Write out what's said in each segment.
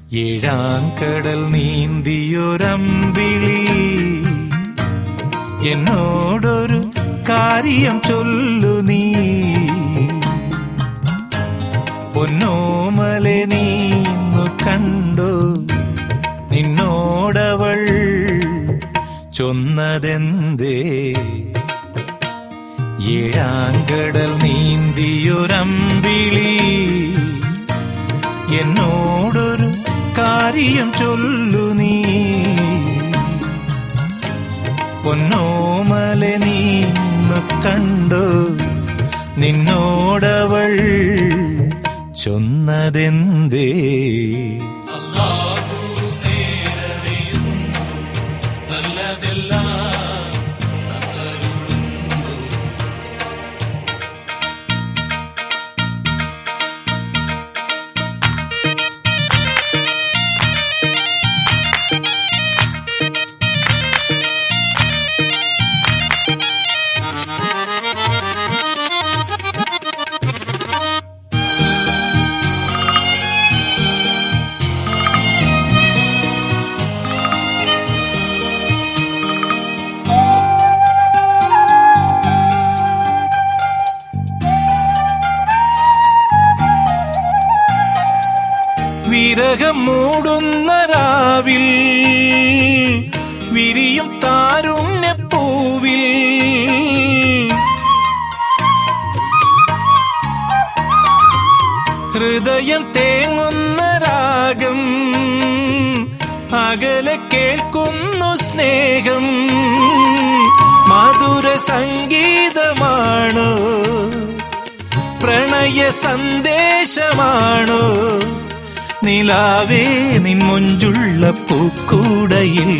ഏഴാങ്കടൽ നീന്തിയൊരമ്പിളി എന്നോടൊരു കാര്യം ചൊല്ലു നീ പൊന്നോമലെ നീന്നു കണ്ടു നിന്നോടവൾ ചൊന്നതെന്തേ ഏഴാങ്കടൽ നീന്തിയൊരമ്പിളി എന്നോടൊരു കാര്യം ചൊല്ലു നീ പൊന്നോമലെ നീന്നു കണ്ടു നിന്നോടവൾ ചൊന്നതെന്തേ വിരഹം മൂടുന്ന രാവിൽ വിരിയും താരുണ്യപ്പൂവിൽ ഹൃദയം തേങ്ങുന്ന രാഗം അകലെ കേൾക്കുന്നു സ്നേഹം മധുര സംഗീതമാണോ പ്രണയ സന്ദേശമാണോ നിലാവേ നിൻ മുഞ്ചുള്ള പൂക്കൂടയിൽ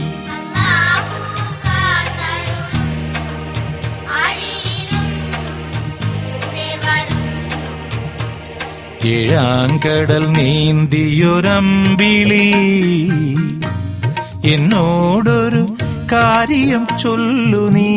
ഏഴാങ്കടൽ നീന്തിയൊരമ്പിളി എന്നോടൊരു കാര്യം ചൊല്ലു നീ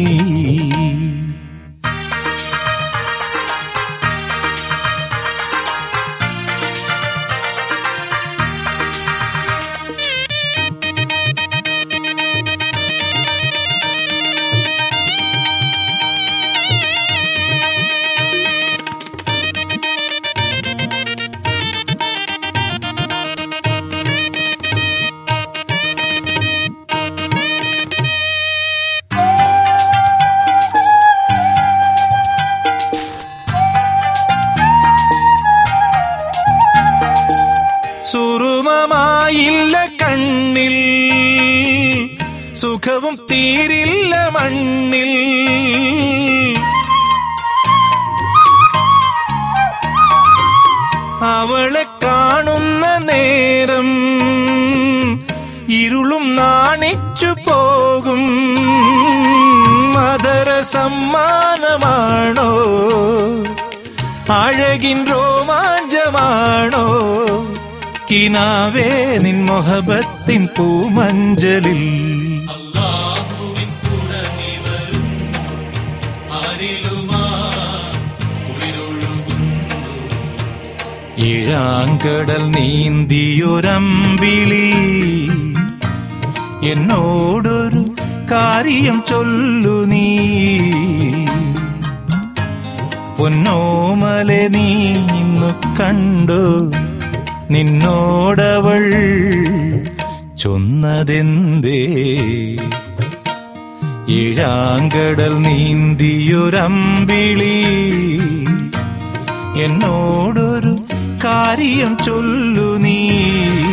സുറുമമായില്ല കണ്ണിൽ സുഖവും തീരില്ല മണ്ണിൽ അവളെ കാണുന്ന നേരം ഇരുളും നാണിച്ചു പോകും മദര സമ്മാനമാണോ അഴകിൻ രോമാഞ്ചമാണോ കിനാവേ നിൻ മൊഹബത്തിൻ പൂമഞ്ചലിൽ ഏഴാങ്കടൽ നീന്തിയൊരമ്പിളി എന്നോടൊരു കാര്യം ചൊല്ലു നീ പൊന്നോമലെ നീ ഇന്നു കണ്ടു നിന്നോടവൾ ചൊന്നതെന്തേ ഏഴാങ്കടൽ നീന്തിയൊരമ്പിളി എന്നോടൊരു കാര്യം ചൊല്ലു നീ